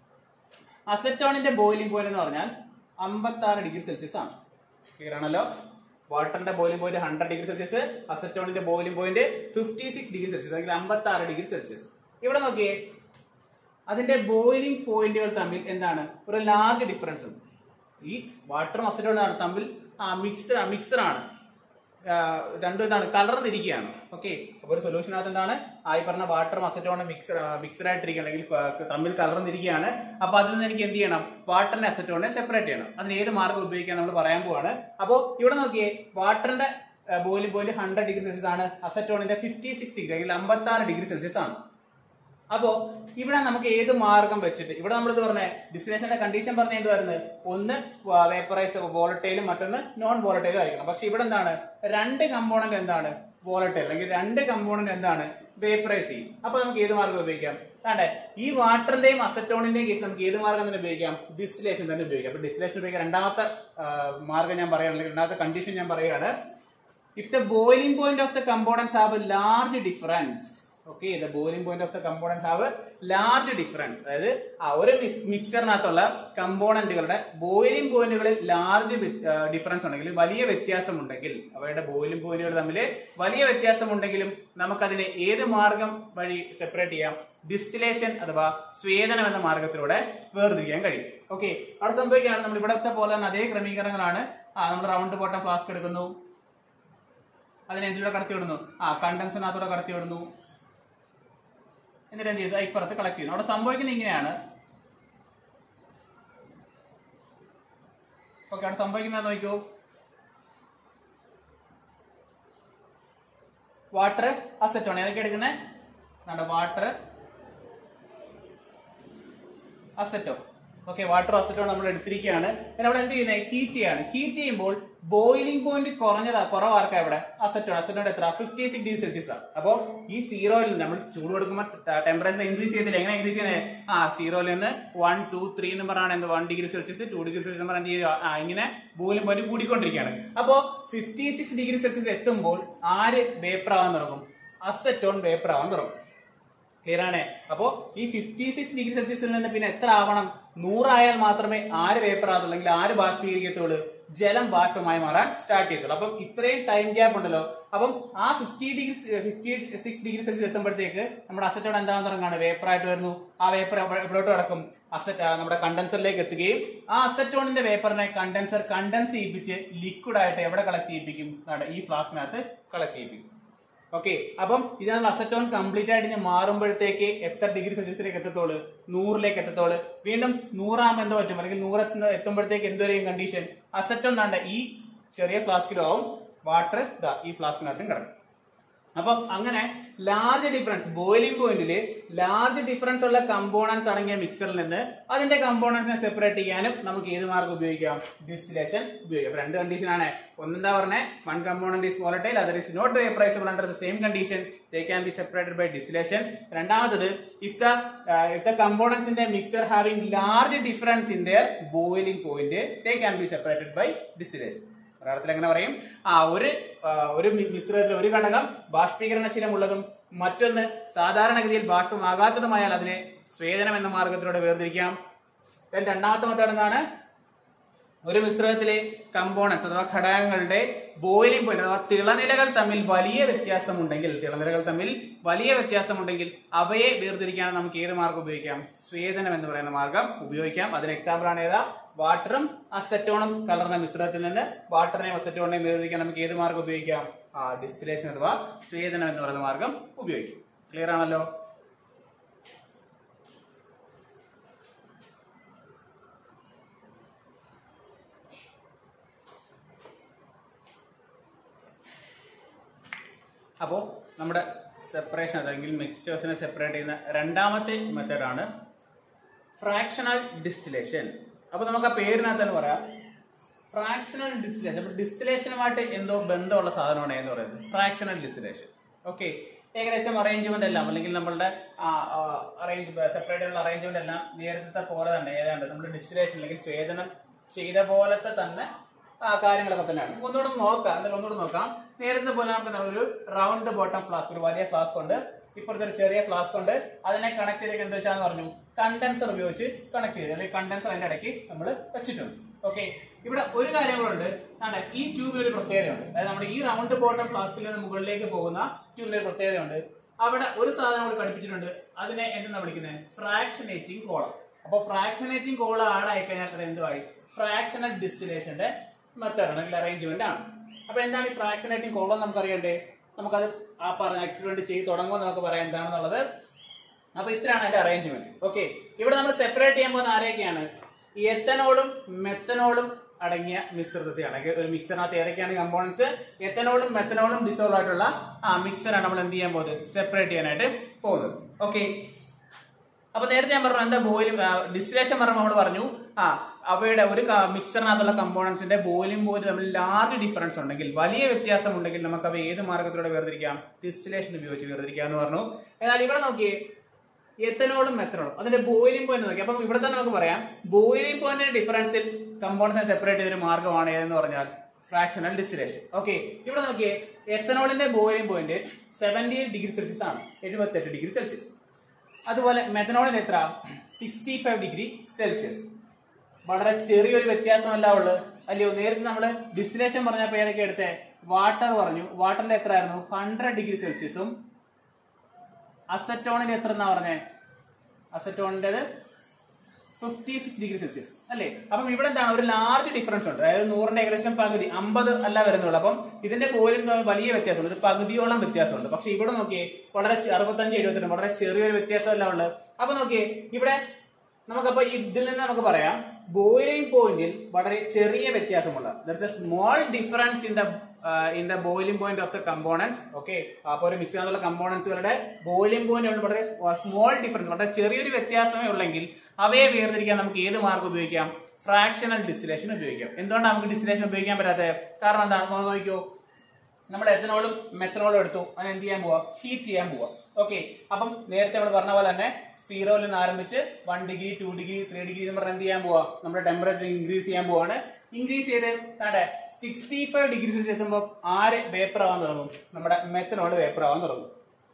അസറ്റോണിന്റെ ബോയിലിംഗ് പോയിന്റ് എന്ന് പറഞ്ഞാൽ അമ്പത്തി ആറ് ഡിഗ്രി സെൽഷ്യസ് ആണ് ക്ലിയർ ആണല്ലോ വാട്ടറിന്റെ boiling point hundred degree Celsius അസറ്റോണിന്റെ boiling point fifty six degree Celsius അല്ലെങ്കിൽ അമ്പത്തി ആറ് ഡിഗ്രി സെൽഷ്യസ് ഇവിടെ നോക്കിയേ അതിന്റെ ബോയിലിംഗ് പോയിന്റുകൾ തമ്മിൽ എന്താണ് ഒരു ലാർജ് ഡിഫറൻസ് ഉണ്ട് ഈ വാട്ടറും അസറ്റോണും തമ്മിൽ ആ മിക്സ്ഡ് മിക്സർ ആണ് ആ, രണ്ടും എന്താണ് കലർന്നിരിക്കുകയാണ് ഓക്കെ അപ്പൊ ഒരു സൊല്യൂഷനകത്ത് എന്താണ് ആയി പറഞ്ഞ വാട്ടറും അസറ്റോണും മിക്സർ മിക്സർ ആയിട്ടിരിക്കുക അല്ലെങ്കിൽ ക- തമ്മിൽ കലർന്നിരിക്കുകയാണ് അപ്പൊ അതിൽ നിന്ന് എനിക്ക് എന്ത് ചെയ്യണം വാട്ടറിനെ അസറ്റോണിനെ സെപ്പറേറ്റ് ചെയ്യണം അതിന് ഏത് മാർഗം ഉപയോഗിക്കാൻ നമ്മൾ പറയാൻ പോവാണ് അപ്പോ ഇവിടെ നോക്കിയേ വാട്ടറിന്റെ boiling point hundred degree Celsius ആണ് അസറ്റോണിന്റെ ഫിഫ്റ്റി സിക്സ് ഡിഗ്രി അല്ലെങ്കിൽ അമ്പത്തി ആറ് ഡിഗ്രി സെൽഷ്യസ് ആണ് അപ്പോ ഇവിടെ നമുക്ക് ഏത് മാർഗം വെച്ചിട്ട് ഇവിടെ നമ്മൾ പറഞ്ഞ ഡിസ്റ്റിനേഷന്റെ കണ്ടീഷൻ പറഞ്ഞ എന്തുവായിരുന്നു ഒന്ന് വേപ്പറൈസ് വോളറ്റൈലും മറ്റൊന്ന് നോൺ വോളറ്റൈലും ആയിരിക്കണം പക്ഷെ ഇവിടെ എന്താണ് രണ്ട് കമ്പോണന്റ് എന്താണ് വോളറ്റൈൽ അല്ലെങ്കിൽ രണ്ട് കമ്പോണന്റ് എന്താണ് വേപ്പറൈസ് ചെയ്യും അപ്പൊ നമുക്ക് ഏത് മാർഗം ഉപയോഗിക്കാം അതെ ഈ വാട്ടറിന്റെയും അസറ്റോണിന്റെയും കേസ് നമുക്ക് ഏത് മാർഗം തന്നെ ഉപയോഗിക്കാം ഡിസ്റ്റിലേഷൻ തന്നെ ഉപയോഗിക്കാം അപ്പൊ ഡിസ്റ്റിലേഷൻ ഉപയോഗിക്കാൻ രണ്ടാമത്തെ ആ, മാർഗം ഞാൻ പറയുകയാണ് അല്ലെങ്കിൽ രണ്ടാമത്തെ കണ്ടീഷൻ ഞാൻ പറയുകയാണ് if the boiling point of the components have a large difference okay the boiling point of the components have a large difference അതായത് ആ ഒരു മിക്സറിനകത്തുള്ള കമ്പോണന്റുകളുടെ ബോയിലിംഗ് പോയിന്റുകളിൽ ലാർജ് ഡിഫറൻസ് ഉണ്ടെങ്കിൽ വലിയ വ്യത്യാസമുണ്ടെങ്കിൽ അവയുടെ ബോയിലിംഗ് പോയിന്റുകൾ തമ്മിൽ വലിയ വ്യത്യാസമുണ്ടെങ്കിലും നമുക്കതിനെ ഏത് മാർഗം വഴി സെപ്പറേറ്റ് ചെയ്യാം ഡിസ്റ്റിലേഷൻ അഥവാ സ്വേദനം എന്ന മാർഗത്തിലൂടെ വേർതിരിക്കാൻ കഴിയും ഓക്കെ അവിടെ സംഭവിക്കുകയാണ് നമ്മൾ ഇവിടത്തെ പോലെ തന്നെ അതേ ക്രമീകരണങ്ങളാണ് ആ നമ്മൾ റൗണ്ട് ബോട്ടം ഫ്ലാസ്ക് എടുക്കുന്നു അതിനെ എന്തിലൂടെ കടത്തി വിടുന്നു ആ കണ്ടൻസറിനകത്തൂടെ കടത്തി വിടുന്നു എന്നിട്ട് എന്ത് ചെയ്തു ഇപ്പുറത്ത് കളക്ട് ചെയ്യുന്നു അവിടെ സംഭവിക്കുന്നത് ഇങ്ങനെയാണ് ഓക്കെ അവിടെ സംഭവിക്കുന്നത് നോക്കൂ വാട്ടർ അസറ്റോണ് ഏതൊക്കെ എടുക്കുന്നത് നമ്മുടെ വാട്ടർ അസറ്റോ ഓക്കെ വാട്ടർ അസറ്റോ നമ്മൾ എടുത്തിരിക്കുകയാണ് പിന്നെ അവിടെ എന്ത് ചെയ്യുന്നത് ഹീറ്റ് ചെയ്യാണ് ഹീറ്റ് ചെയ്യുമ്പോൾ ബോയിലിംഗ് പോയിന്റ് കുറഞ്ഞതാ കുറവാർക്കാ ഇവിടെ അസറ്റോ അസറ്റോയുടെ എത്ര ഫിഫ്റ്റി സിക്സ് ഡിഗ്രി സെൽഷ്യസ് ആണ് അപ്പോ ഈ സീറോയിൽ നമ്മൾ ചൂട് കൊടുക്കുമ്പോൾ ടെമ്പറേച്ചർ ഇൻക്രീസ് ചെയ്തില്ല എങ്ങനെ ഇൻക്രീസ് ചെയ്യുന്നത് ആ സീറോയിൽ നിന്ന് വൺ ടു ത്രീ എന്ന് പറഞ്ഞാണ് എന്ത് one degree Celsius two degree Celsius എന്ത് ചെയ്യുക ആ, ഇങ്ങനെ ബോയിലിംഗ് പോയിന്റ് കൂടിക്കൊണ്ടിരിക്കുകയാണ് അപ്പോ ഫിഫ്റ്റി സിക്സ് ഡിഗ്രി സെൽഷ്യസ് എത്തുമ്പോൾ ആര് വേപ്പർ ആവാൻ തുടങ്ങും അസറ്റോൺ വേപ്പർ ആവാൻ തുടങ്ങും ക്ലിയർ ആണ് അപ്പോ ഈ ഫിഫ്റ്റി സിക്സ് ഡിഗ്രി സെൽഷ്യസിൽ നിന്ന് പിന്നെ എത്ര ആവണം നൂറായാൽ മാത്രമേ ആര് വേപ്പർ ആകത്തുള്ളൂ അല്ലെങ്കിൽ ആര് ബാഷ്പീകരിക്കത്തുള്ളൂ ജലം ബാഷ്പമായി മാറാൻ സ്റ്റാർട്ട് ചെയ്തുള്ളൂ അപ്പം ഇത്രയും ടൈം ഗ്യാപ്പ് ഉണ്ടല്ലോ അപ്പം ആ fifty degree fifty six degree Celsius എത്തുമ്പോഴത്തേക്ക് നമ്മുടെ അസറ്റോട് എന്താണെന്ന് തുടങ്ങാണ് വേപ്പർ ആയിട്ട് വരുന്നു ആ വേപ്പർ എവിടോട്ട് കിടക്കും അസറ്റ് നമ്മുടെ കണ്ടൻസറിലേക്ക് എത്തുകയും ആ അസറ്റോണിന്റെ വേപ്പറിനെ കണ്ടൻസർ കണ്ടൻസ് ചെയ്യിപ്പിച്ച് ലിക്വിഡ് ആയിട്ട് എവിടെ കളക്ട് ചെയ്യിപ്പിക്കും ദാണ്ടെ ഈ ഫ്ലാസ്കിനകത്ത് കളക്ട് ചെയ്യിപ്പിക്കും ഓക്കെ അപ്പം ഇതിനകത്ത് അസറ്റോൺ കംപ്ലീറ്റ് ആയിട്ട് ഇനി മാറുമ്പോഴത്തേക്ക് എത്ര ഡിഗ്രി സെൽഷ്യസിലേക്ക് എത്തത്തോള് നൂറിലേക്ക് എത്തത്തോള് വീണ്ടും നൂറാകുമ്പോൾ എന്തോ പറ്റും അല്ലെങ്കിൽ നൂറെത്തുന്ന എത്തുമ്പോഴത്തേക്ക് എന്തുവരെയും കണ്ടീഷൻ അസറ്റോൺ വേണ്ട ഈ ചെറിയ ഫ്ലാസ്കിലും ആവും വാട്ടർ ഇതാ ഈ ഫ്ലാസ്കിനകത്തും കിടക്കും അപ്പം അങ്ങനെ ലാർജ് ഡിഫറൻസ് ബോയിലിംഗ് പോയിന്റില് ലാർജ് ഡിഫറൻസ് ഉള്ള കമ്പോണൻസ് അടങ്ങിയ മിക്സറിൽ നിന്ന് അതിന്റെ കമ്പോണൻസിനെ സെപ്പറേറ്റ് ചെയ്യാനും നമുക്ക് ഏത് മാർഗം ഉപയോഗിക്കാം ഡിസ്റ്റിലേഷൻ ഉപയോഗിക്കാം അപ്പൊ രണ്ട് കണ്ടീഷൻ ആണ് ഒന്നെന്താ പറഞ്ഞേ one component is volatile other is not vaporizable under the same condition they can be separated by distillation രണ്ടാമത്തത് if the if the components in the mixer having large difference in their boiling point they can be separated by distillation ഒരാളത്തിൽ എങ്ങനെ പറയും ആ ഒരു ആ, ഒരു മി- മിശ്രിതത്തിൽ ഒരു ഘടകം ബാഷ്പീകരണശീലമുള്ളതും മറ്റൊന്ന് സാധാരണഗതിയിൽ ബാഷ്പമാകാത്തതുമായാൽ അതിനെ സ്വേദനം എന്ന മാർഗത്തിലൂടെ വേർതിരിക്കാം then രണ്ടാമത്തെ മെത്തേഡ് എന്താണ് ഒരു മിശ്രിതത്തിലെ കമ്പോണൻസ് അഥവാ ഘടകങ്ങളുടെ ബോയിലിംഗ് പോയിന്റ് അഥവാ തിളനിലകൾ തമ്മിൽ വലിയ വ്യത്യാസമുണ്ടെങ്കിൽ തിളനിലകൾ തമ്മിൽ വലിയ വ്യത്യാസമുണ്ടെങ്കിൽ അവയെ വേർതിരിക്കാൻ നമുക്ക് ഏത് മാർഗം ഉപയോഗിക്കാം സ്വേദനം എന്ന് പറയുന്ന മാർഗം ഉപയോഗിക്കാം അതിന് എക്സാമ്പിൾ ആണ് ഏതാ വാട്ടറും അസറ്റോണും കലർന്ന മിശ്രിതത്തിൽ നിന്ന് വാട്ടറിനെയും അസറ്റോണിനെയും വേർതിരിക്കാൻ നമുക്ക് ഏത് മാർഗം ഉപയോഗിക്കാം ആ ഡിസ്റ്റിലേഷൻ അഥവാ സ്വേദനം എന്ന് പറയുന്ന മാർഗം ഉപയോഗിക്കും ക്ലിയർ ആണല്ലോ അപ്പോൾ നമ്മുടെ സെപ്പറേഷൻ അല്ലെങ്കിൽ മിക്സ്ചേഴ്സിനെ സെപ്പറേറ്റ് ചെയ്യുന്ന രണ്ടാമത്തെ മെത്തേഡാണ് ഫ്രാക്ഷണൽ ഡിസ്റ്റിലേഷൻ അപ്പൊ നമുക്ക് ആ പേരിനകത്ത് തന്നെ പറയാം ഫ്രാക്ഷണൽ ഡിസ്റ്റിലേഷൻ അപ്പൊ ഡിസ്റ്റിലേഷനുമായിട്ട് എന്തോ ബന്ധമുള്ള സാധനമാണ് എന്ന് പറയുന്നത് ഫ്രാക്ഷണൽ ഡിസ്റ്റിലേഷൻ ഓക്കെ ഏകദേശം അറേഞ്ച്മെന്റ് എല്ലാം അല്ലെങ്കിൽ നമ്മളുടെ അറേഞ്ച് സെപ്പറേറ്റ് ആയിട്ടുള്ള അറേഞ്ച്മെന്റ് എല്ലാം നേരത്തെ പോലെ തന്നെ ഏതാണ്ട് നമ്മൾ ഡിസ്റ്റിലേഷൻ അല്ലെങ്കിൽ സ്വേദനം ചെയ്ത പോലത്തെ തന്നെ ആ കാര്യങ്ങളൊക്കെ തന്നെയാണ് ഒന്നുകൂടെ ഒന്ന് നോക്കാം എന്തായാലും ഒന്നുകൂടെ നോക്കാം നേരത്തെ പോലെ നമുക്ക് ഒരു റൗണ്ട് ബോട്ടം ഫ്ലാസ്ക് ഒരു വലിയ ഫ്ലാസ്ക് ഉണ്ട് ഇപ്പുറത്തെ ഒരു ചെറിയ ഫ്ലാസ്ക് ഉണ്ട് അതിനെ കണക്ട് ചെയ്തേക്ക് എന്താ വെച്ചാന്ന് പറഞ്ഞു കണ്ടൻസർ ഉപയോഗിച്ച് കണക്ട് ചെയ്തു അല്ലെങ്കിൽ കണ്ടൻസർ അതിന്റെ ഇടയ്ക്ക് നമ്മൾ വെച്ചിട്ടുണ്ട് ഓക്കെ ഇവിടെ ഒരു കാര്യം കൂടെ ഉണ്ട് ആണ് ഈ ട്യൂബിൽ ഒരു പ്രത്യേകതയുണ്ട് അതായത് നമ്മുടെ ഈ റൗണ്ട് ബോട്ടം ഫ്ലാസ്കിൽ നിന്ന് മുകളിലേക്ക് പോകുന്ന ട്യൂബിൽ ഒരു പ്രത്യേകതയുണ്ട് അവിടെ ഒരു സാധനം നമ്മൾ ഘടിപ്പിച്ചിട്ടുണ്ട് അതിനെ എന്തെന്നാ വിളിക്കുന്നത് ഫ്രാക്ഷനേറ്റിംഗ് കോളം അപ്പൊ ഫ്രാക്ഷനേറ്റിംഗ് കോളം ആഡ് ആയി കഴിഞ്ഞാൽ അത് എന്തുമായി ഫ്രാക്ഷണൽ ഡിസ്റ്റിലേഷന്റെ മെത്തേഡ് അല്ലെങ്കിൽ അറേഞ്ച്മെന്റ് ആണ് അപ്പൊ എന്താണ് ഈ ഫ്രാക്ഷനേറ്റിംഗ് കോളം നമുക്കറിയണ്ടേ നമുക്കത് ആ പറഞ്ഞ എക്സ്പെരിമെന്റ് ചെയ്ത് തുടങ്ങുമ്പോൾ നമുക്ക് പറയാം എന്താണെന്നുള്ളത് അപ്പൊ ഇത്രയാണ് അതിന്റെ അറേഞ്ച്മെന്റ് ഓക്കെ ഇവിടെ നമ്മൾ സെപ്പറേറ്റ് ചെയ്യാൻ പോകുന്ന ആരെയൊക്കെയാണ് ഈ എത്തനോളും മെത്തനോളും അടങ്ങിയ മിശ്രിതത്തെയാണ് ഒരു മിക്സറിനകത്ത് ഏതൊക്കെയാണ് കമ്പോണൻസ് എത്തനോളും മെത്തനോളും ഡിസോൾവ് ആയിട്ടുള്ള ആ മിക്സറാണ് നമ്മൾ എന്ത് ചെയ്യാൻ പോകുന്നത് സെപ്പറേറ്റ് ചെയ്യാനായിട്ട് പോകുന്നത് ഓക്കെ അപ്പൊ നേരത്തെ ഞാൻ പറഞ്ഞു എന്താ ബോയിലും ഡിസ്റ്റിലേഷൻ പറയുമ്പോൾ നമ്മൾ പറഞ്ഞു ആ അവയുടെ ഒരു മിക്സറിനകത്തുള്ള കമ്പോണൻസിന്റെ ബോയിലും പോലും തമ്മിൽ ലാർജ് ഡിഫറൻസ് ഉണ്ടെങ്കിൽ വലിയ വ്യത്യാസം ഉണ്ടെങ്കിൽ നമുക്ക് അവ ഏത് മാർഗത്തിലൂടെ വേർതിരിക്കാം ഡിസ്റ്റിലേഷൻ ഉപയോഗിച്ച് വേർതിരിക്കാം എന്ന് പറഞ്ഞു എന്നാൽ ഇവിടെ നോക്കിയേ എത്തനോളും മെത്തനോളും അതിന്റെ ബോയിലിംഗ് പോയിന്റ് നോക്കി അപ്പം ഇവിടെ തന്നെ നമുക്ക് പറയാം ബോയിലിംഗ് പോയിന്റിന്റെ ഡിഫറൻസിൽ കമ്പോണൻസിനെ സെപ്പറേറ്റ് ചെയ്തൊരു മാർഗമാണ് ഏതെന്ന് പറഞ്ഞാൽ ഫ്രാക്ഷണൽ ഡിസ്റ്റിലേഷൻ ഓക്കെ ഇവിടെ നോക്കിയേ എത്തനോളിന്റെ boiling point seventy degree Celsius ആണ് എഴുപത്തെട്ട് ഡിഗ്രി സെൽഷ്യസ് അതുപോലെ മെത്തനോളിന് എത്ര സിക്സ്റ്റി ഫൈവ് ഡിഗ്രി സെൽഷ്യസ് വളരെ ചെറിയൊരു വ്യത്യാസമല്ല ഉള്ളത് അല്ലയോ നേരത്തെ നമ്മൾ ഡിസ്റ്റിലേഷൻ പറഞ്ഞപ്പോൾ ഏതൊക്കെ എടുത്തേ വാട്ടർ പറഞ്ഞു വാട്ടറിൽ എത്ര ആയിരുന്നു ഹൺഡ്രഡ് ഡിഗ്രി സെൽഷ്യസും അസറ്റോണിന് എത്ര എന്നാ പറഞ്ഞേ അസറ്റോണിൻ്റെത് ഫിഫ്റ്റി സിക്സ് ഡിഗ്രി സെൽഷ്യസ് അല്ലേ അപ്പം ഇവിടെ എന്താണ് ഒരു ലാർജ് ഡിഫറൻസ് ഉണ്ട് അതായത് നൂറിന്റെ ഏകദേശം പകുതി അമ്പത് അല്ല വരുന്നുള്ളൂ അപ്പം ഇതിന്റെ കോലിൽ വലിയ വ്യത്യാസമുണ്ട് ഒരു പകുതിയോളം വ്യത്യാസമുണ്ട് പക്ഷെ ഇവിടെ നോക്കിയേ വളരെ അറുപത്തഞ്ച് എഴുപത്തിരണ്ട് വളരെ ചെറിയൊരു വ്യത്യാസമല്ല ഉള്ളത് അപ്പൊ നോക്കിയേ ഇവിടെ നമുക്കപ്പോ ഇതിൽ നിന്ന് നമുക്ക് പറയാം ബോയിലിംഗ് പോയിന്റിൽ വളരെ ചെറിയ വ്യത്യാസമുള്ള there a small difference in the in the boiling point of the components okay അപ്പൊ ഒരു മിക്സിനുള്ള കമ്പോണൻസുകളുടെ ബോയിലിംഗ് പോയിന്റ് വളരെ സ്മോൾ ഡിഫറൻസ് വളരെ ചെറിയൊരു വ്യത്യാസമേ ഉള്ളെങ്കിൽ അവയെ വേർതിരിക്കാൻ നമുക്ക് ഏത് മാർഗം ഉപയോഗിക്കാം ഫ്രാക്ഷണൽ ഡിസ്റ്റിലേഷൻ ഉപയോഗിക്കാം എന്തുകൊണ്ടാണ് നമുക്ക് ഡിസ്റ്റിലേഷൻ ഉപയോഗിക്കാൻ പറ്റാത്തത് കാരണം എന്താണ് നോക്കിയോ നമ്മൾ എത്തനോളും മെത്തനോളും എടുത്തു അതിന് എന്ത് ചെയ്യാൻ പോവാ ഹീറ്റ് ചെയ്യാൻ പോവാ ഓക്കെ അപ്പം നേരത്തെ നമ്മൾ പറഞ്ഞ പോലെ തന്നെ സീറോയിൽ നിന്ന് ആരംഭിച്ച് one degree two degree three degree എന്ന് പറഞ്ഞാൽ എന്ത് ചെയ്യാൻ പോവാ നമ്മുടെ ടെമ്പറേച്ചർ ഇൻക്രീസ് ചെയ്യാൻ പോവാണ് ഇൻക്രീസ് ചെയ്ത് താണ്ടെ സിക്സ്റ്റി ഫൈവ് ഡിഗ്രി സെൽഷ്യസ് എത്തുമ്പോൾ ആര് വേപ്പർ ആവാൻ തുടങ്ങും നമ്മുടെ മെത്തനോട് വേപ്പർ ആവാൻ തുടങ്ങും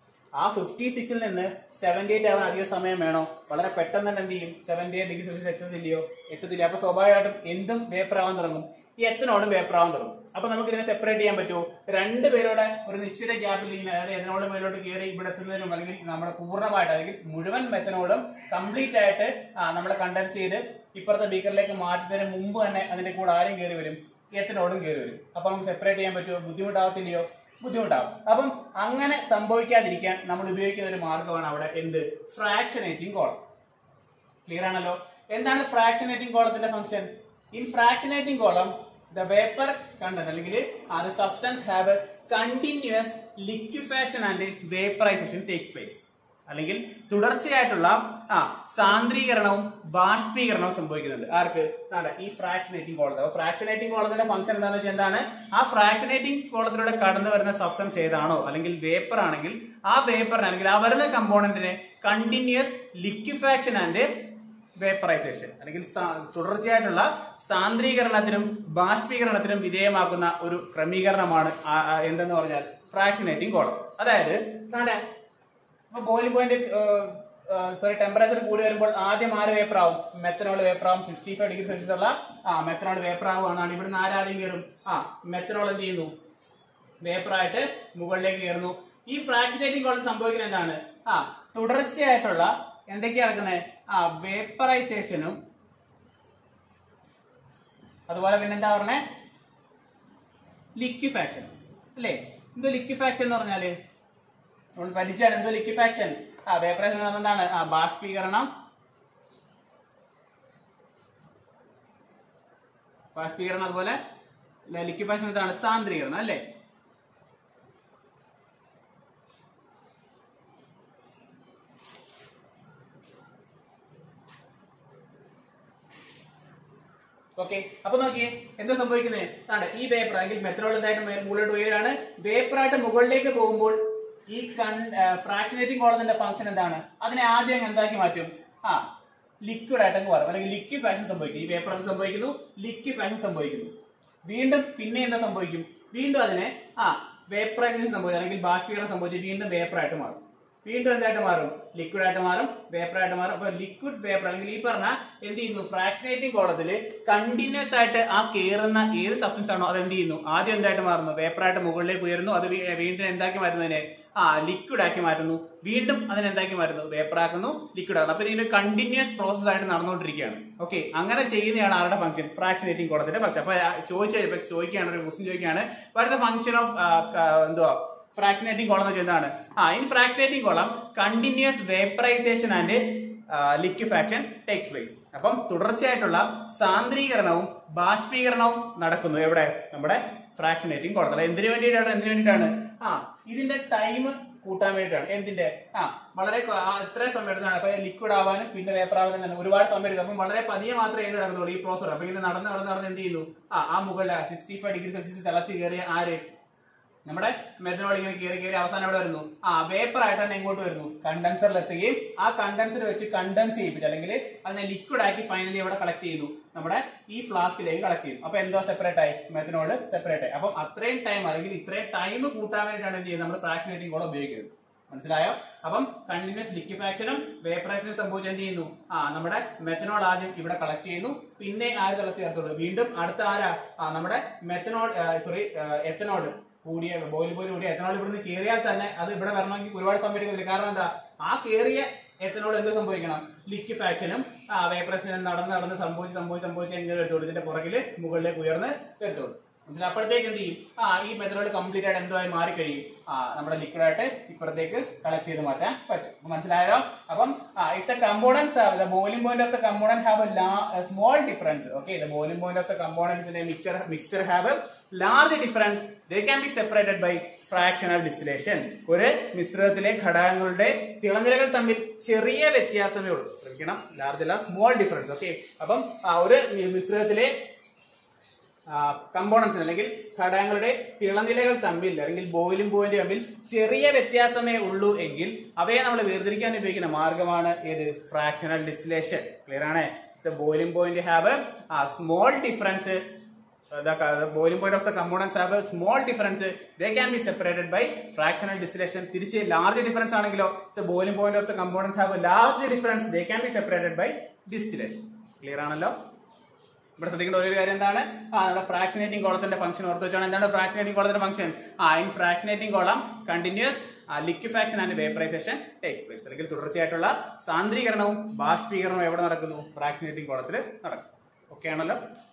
ആ ഫിഫ്റ്റി സിക്സിൽ നിന്ന് സെവന്റി എയ്റ്റ് ആവാൻ അധികം സമയം വേണോ വളരെ പെട്ടെന്ന് തന്നെ എന്ത് ചെയ്യും സെവന്റി എയ്റ്റ് ഡിഗ്രി സെൽഷ്യസ് എത്തത്തില്ലയോ എത്തത്തില്ല അപ്പൊ സ്വാഭാവികമായിട്ടും എന്തും വേപ്പർ ആവാൻ തുടങ്ങും ഈ എത്തനോടും വേപ്പർ ആവാൻ തുടങ്ങും അപ്പൊ നമുക്ക് ഇതിനെ സെപ്പറേറ്റ് ചെയ്യാൻ പറ്റുമോ രണ്ട് പേരുടെ ഒരു നിശ്ചിത ഗ്യാപ്പിൽ ഇങ്ങനെ അതായത് എത്തനോട് മേലോട്ട് കയറി ഇവിടെ എത്തുന്നതിനും അല്ലെങ്കിൽ നമ്മുടെ പൂർണ്ണമായിട്ട് അല്ലെങ്കിൽ മുഴുവൻ മെത്തനോടും കംപ്ലീറ്റ് ആയിട്ട് ആ നമ്മളെ കണ്ടൻസ് ചെയ്ത് ഇപ്പുറത്തെ ബീക്കറിലേക്ക് മാറ്റുന്നതിന് മുമ്പ് തന്നെ അതിന്റെ കൂടെ ആരും കയറി വരും എത്തനോടും കയറി വരും അപ്പൊ നമുക്ക് സെപ്പറേറ്റ് ചെയ്യാൻ പറ്റുമോ ബുദ്ധിമുട്ടാവത്തില്ലയോ ബുദ്ധിമുട്ടാവും അപ്പം അങ്ങനെ സംഭവിക്കാതിരിക്കാൻ നമ്മൾ ഉപയോഗിക്കുന്ന ഒരു മാർഗമാണ് അവിടെ എന്ത് ഫ്രാക്ഷനേറ്റിംഗ് കോളം ക്ലിയർ ആണല്ലോ എന്താണ് ഫ്രാക്ഷനേറ്റിംഗ് കോളത്തിന്റെ function in fractionating column the vapour content അല്ലെങ്കിൽ അത് substance have continuous liquefaction and vaporization takes place അല്ലെങ്കിൽ തുടർച്ചയായിട്ടുള്ള ആ സാന്ദ്രീകരണവും ബാഷ്പീകരണവും സംഭവിക്കുന്നുണ്ട് ആർക്ക് അതെ ഈ ഫ്രാക്ഷനേറ്റിംഗ് കോളത്തിൽ അപ്പൊ ഫ്രാക്ഷനേറ്റിംഗ് കോളത്തിന്റെ ഫംഗ്ഷൻ എന്താണെന്ന് വെച്ചാൽ എന്താണ് ആ ഫ്രാക്ഷനേറ്റിംഗ് കോളത്തിലൂടെ കടന്നു വരുന്ന സബ്സ്റ്റൻസ് ഏതാണോ അല്ലെങ്കിൽ വേപ്പർ ആണെങ്കിൽ ആ വേപ്പറിന് അല്ലെങ്കിൽ ആ വരുന്ന കമ്പോണന്റിനെ കണ്ടിന്യൂസ് ലിക്വിഫാക്ഷൻ ആൻഡ് വേപ്പറൈസേഷൻ അല്ലെങ്കിൽ സാ- തുടർച്ചയായിട്ടുള്ള സാന്ദ്രീകരണത്തിനും ബാഷ്പീകരണത്തിനും വിധേയമാക്കുന്ന ഒരു ക്രമീകരണമാണ് ആ- ആ എന്തെന്ന് പറഞ്ഞാൽ ഫ്രാക്ഷനേറ്റിംഗ് കോളം അതായത് നമ്മുടെ ഇപ്പൊ ബോയിലിംഗ് പോയിന്റ് സോറി ടെമ്പറേച്ചർ കൂടി വരുമ്പോൾ ആദ്യം ആര് വേപ്പർ ആവും മെത്തനോൾ വേപ്പർ ആവും സിക്സ്റ്റി ഫൈവ് ഡിഗ്രി സെൽഷ്യസ് ഉള്ള ആ മെത്തനോൾ വേപ്പർ ആവുകയാണ് ഇവിടുന്ന് ആരാദ്യം കയറും ആ മെത്തനോൾ എന്ത് ചെയ്യുന്നു വേപ്പർ ആയിട്ട് മുകളിലേക്ക് കയറുന്നു ഈ ഫ്രാക്ഷനേറ്റിംഗ് കോളം സംഭവിക്കുന്നത് എന്താണ് ആ തുടർച്ചയായിട്ടുള്ള എന്തൊക്കെയാ നടക്കുന്നത് ആ വേപ്പറൈസേഷനും അതുപോലെ പിന്നെന്താ പറഞ്ഞേ ലിക്വിഫാക്ഷൻ അല്ലേ എന്തോ ലിക്വിഫാക്ഷൻ എന്ന് പറഞ്ഞാല് നമ്മൾ പഠിച്ചാണ് എന്തോ ലിക്വിഫാക്ഷൻ ആ വേപ്പറൈസേഷൻ എന്ന് പറഞ്ഞാൽ എന്താണ് ആ ബാഷ്പീകരണം ബാഷ്പീകരണം അതുപോലെ ലിക്വിഫാക്ഷൻ എന്താണ് സാന്ദ്രീകരണം അല്ലേ ഓക്കെ അപ്പൊ നോക്കിയേ എന്താ സംഭവിക്കുന്നത് ആണ് ഈ വേപ്പർ അല്ലെങ്കിൽ മെത്തനോൾ എന്തായിട്ട് മേ- മുകളിലോട്ട് ഉയരാണ് വേപ്പറായിട്ട് മുകളിലേക്ക് പോകുമ്പോൾ ഈ ഫ്രാക്ഷനേറ്റിംഗ് കോളത്തിന്റെ ഫംഗ്ഷൻ എന്താണ് അതിനെ ആദ്യം അങ്ങ് എന്താക്കി മാറ്റും ആ ലിക്വിഡ് ആയിട്ട് അങ്ങ് മാറും അല്ലെങ്കിൽ ലിക്വിഡ് ഫാഷൻ സംഭവിക്കും ഈ വേപ്പർ എന്ത് സംഭവിക്കുന്നു ലിക്വിഡ് ഫാഷൻ സംഭവിക്കുന്നു വീണ്ടും പിന്നെ എന്താ സംഭവിക്കും വീണ്ടും അതിനെ ആ വേപ്പറൈസേഷൻ സംഭവിക്കും അല്ലെങ്കിൽ ബാഷ്പീകരണം സംഭവിച്ച് വീണ്ടും വേപ്പറായിട്ട് മാറും വീണ്ടും എന്തായിട്ട് മാറും ലിക്വിഡ് ആയിട്ട് മാറും വേപ്പർ ആയിട്ട് മാറും അപ്പൊ ലിക്വിഡ് വേപ്പർ അല്ലെങ്കിൽ ഈ പറഞ്ഞ എന്ത് ചെയ്യുന്നു ഫ്രാക്ഷനേറ്റിംഗ് കോളത്തില് കണ്ടിന്യൂസ് ആയിട്ട് ആ കയറുന്ന ഏത് സബ്സ്റ്റൻസ് ആണോ അത് എന്ത് ചെയ്യുന്നു ആദ്യം എന്തായിട്ട് മാറുന്നു വേപ്പർ ആയിട്ട് മുകളിലേക്ക് ഉയരുന്നു അത് വീ- വീണ്ടും എന്താക്കി മാറ്റുന്നതിനെ ആ ലിക്വിഡ് ആക്കി മാറ്റുന്നു വീണ്ടും അതിനെ എന്താക്കി മാറ്റുന്നു വേപ്പർ ആക്കുന്നു ലിക്വിഡ് ആക്കുന്നു അപ്പൊ ഇതിന്റെ കണ്ടിന്യൂസ് പ്രോസസ് ആയിട്ട് നടന്നുകൊണ്ടിരിക്കുകയാണ് ഓക്കെ അങ്ങനെ ചെയ്യുന്നതാണ് ആരുടെ ഫംഗ്ഷൻ ഫ്രാക്ഷനേറ്റിംഗ് കോളത്തിന്റെ ഫംഗ്ഷൻ അപ്പൊ ചോദിച്ച ചോദിക്കുകയാണ് ഒരു ക്വസ്റ്റ്യൻ ചോദിക്കുകയാണ് വാട്ട് ഫംഗ്ഷൻ ഓഫ് എന്തുവാ ഫ്രാക്ഷനേറ്റിംഗ് കോളം എന്ന് എന്താണ് ആ in fractionating column continuous vaporization and liquefaction takes place അപ്പം തുടർച്ചയായിട്ടുള്ള സാന്ദ്രീകരണവും ബാഷ്പീകരണവും നടക്കുന്നു എവിടെ നമ്മുടെ ഫ്രാക്ഷനേറ്റിംഗ് കോളത്തിൽ എന്തിനു വേണ്ടിയിട്ടാണ് എന്തിനു വേണ്ടിയിട്ടാണ് ആ ഇതിന്റെ ടൈം കൂട്ടാൻ വേണ്ടിയിട്ടാണ് എന്തിന്റെ ആ വളരെ കൊ- ആ, ഇത്ര സമയം എടുത്താണ് അപ്പൊ ലിക്വിഡ് ആവാനും പിന്നെ വേപ്പർ ആവാനും തന്നെ ഒരുപാട് സമയം എടുക്കും അപ്പം വളരെ പതിയെ മാത്രമേ ഏത് നടക്കുന്നുള്ളൂ ഈ പ്രോസർ അപ്പൊ ഇങ്ങനെ നടന്ന് നടന്ന് നടന്ന് എന്ത് ചെയ്യുന്നു ആ ആ മുകളിൽ സിക്സ്റ്റി ഫൈവ് ഡിഗ്രി സെൽഷ്യസ് തിളച്ച് കയറിയ ആര് നമ്മുടെ മെത്തനോൾ ഇങ്ങനെ കയറി കയറി അവസാനം എവിടെ വരുന്നു ആ വേപ്പർ ആയിട്ട് തന്നെ എങ്ങോട്ട് വരുന്നു കണ്ടൻസറിൽ എത്തുകയും ആ കണ്ടൻസർ വെച്ച് കണ്ടൻസ് ചെയ്യിപ്പിച്ച് അല്ലെങ്കിൽ അതിനെ ലിക്വിഡ് ആക്കി ഫൈനലി എവിടെ കളക്ട് ചെയ്യുന്നു നമ്മുടെ ഈ ഫ്ലാസ്കിലേക്ക് കളക്ട് ചെയ്യും അപ്പൊ എന്തോ സെപ്പറേറ്റ് ആയി മെത്തനോൾ സെപ്പറേറ്റ് ആയി അപ്പം അത്രയും ടൈം അല്ലെങ്കിൽ ഇത്രയും ടൈം കൂട്ടാൻ വേണ്ടിയിട്ടാണ് എന്ത് ചെയ്യുന്നത് നമ്മൾ ഫ്രാക്ഷനേറ്റിംഗ് കൂടെ ഉപയോഗിക്കുന്നത് മനസ്സിലായോ അപ്പം കണ്ടിന്യൂസ് ലിക്വിഫാക്ഷനും വേപ്പറൈസേഷനും സംഭവിച്ച് എന്ത് ചെയ്യുന്നു ആ നമ്മുടെ മെത്തനോൾ ആദ്യം ഇവിടെ കളക്ട് ചെയ്യുന്നു പിന്നെ ആര് തിളച്ച് ചേർത്തുള്ളൂ വീണ്ടും അടുത്ത ആരാ ആ നമ്മുടെ മെത്തനോൾ സോറി എത്തനോൾ കൂടിയ ബോയിൽ പോലും കൂടിയ എത്തനോൾ ഇവിടുന്ന് കയറിയാൽ തന്നെ അത് ഇവിടെ വരണമെങ്കിൽ ഒരുപാട് സമയം എടുക്കുന്നില്ല കാരണം എന്താ ആ കയറിയ എത്തനോൾ എന്ത് സംഭവിക്കണം ലിക്വിഫാക്ഷനും ആ വേപ്പറേഷനും നടന്ന് നടന്ന് സംഭവിച്ച് സംഭവിച്ച് സംഭവിച്ച് എങ്ങനെ എടുത്തോളൂ ഇതിന്റെ പുറകില് മുകളിലേക്ക് ഉയർന്ന് എടുത്തോളൂ മനസ്സിലായി? അപ്പോഴത്തേക്ക് എന്ത് ചെയ്യും ആ ഈ മെത്തനോൾ കംപ്ലീറ്റ് ആയിട്ട് എന്തോ ആയി മാറിക്കഴിയും ആ നമ്മുടെ ലിക്വിഡ് ആയിട്ട് ഇപ്പുറത്തേക്ക് കളക്ട് ചെയ്ത് മാറ്റാൻ പറ്റും അപ്പൊ മനസ്സിലായോ അപ്പം if the components have the boiling point of the component have a small difference okay the boiling point of the കമ്പോണൻസിന്റെ mixer mixer have large difference they can be separated by fractional distillation ഒരു മിശ്രിതത്തിലെ ഘടകങ്ങളുടെ തിളനിലകൾ തമ്മിൽ ചെറിയ വ്യത്യാസമേ ഉള്ളൂ ശ്രദ്ധിക്കണം large അല്ല സ്മോൾ ഡിഫറൻസ് ഓക്കെ അപ്പം ആ ഒരു മിശ്രിതത്തിലെ കമ്പോണൻസ് അല്ലെങ്കിൽ ഘടകങ്ങളുടെ തിളനിലകൾ തമ്മിൽ അല്ലെങ്കിൽ ബോയിലിംഗ് പോയിന്റ് തമ്മിൽ ചെറിയ വ്യത്യാസമേ ഉള്ളൂ എങ്കിൽ അവയെ നമ്മൾ വേർതിരിക്കാൻ ഉപയോഗിക്കുന്ന മാർഗമാണ് ഏത് ഫ്രാക്ഷണൽ ഡിസ്റ്റിലേഷൻ ക്ലിയർ ആണ് the boiling point have small difference the the boiling point of the components have a small difference they can be separated by fractional distillation തിരിച്ച് ലാർജ് ഡിഫറൻസ് ആണെങ്കിലോ the boiling point of the components have a large difference they can be separated by distillation clear ആണല്ലോ ഇവിടെ ശ്രദ്ധിക്കേണ്ട ഒരു കാര്യം എന്താണ് ആ നമ്മുടെ ഫ്രാക്ഷനേറ്റിംഗ് കോളത്തിന്റെ ഫംഗ്ഷൻ ഓർത്ത് വെച്ചാണ് എന്താണ് ഫ്രാക്ഷനേറ്റിംഗ് കോളത്തിന്റെ ഫംഗ്ഷൻ ആ in fractionating column continuous liquefaction and vaporization takes place അല്ലെങ്കിൽ തുടർച്ചയായിട്ടുള്ള സാന്ദ്രീകരണവും ബാഷ്പീകരണവും എവിടെ നടക്കുന്നു ഫ്രാക്ഷനേറ്റിംഗ് കോളത്തിൽ നടക്കും ഓക്കെ ആണല്ലോ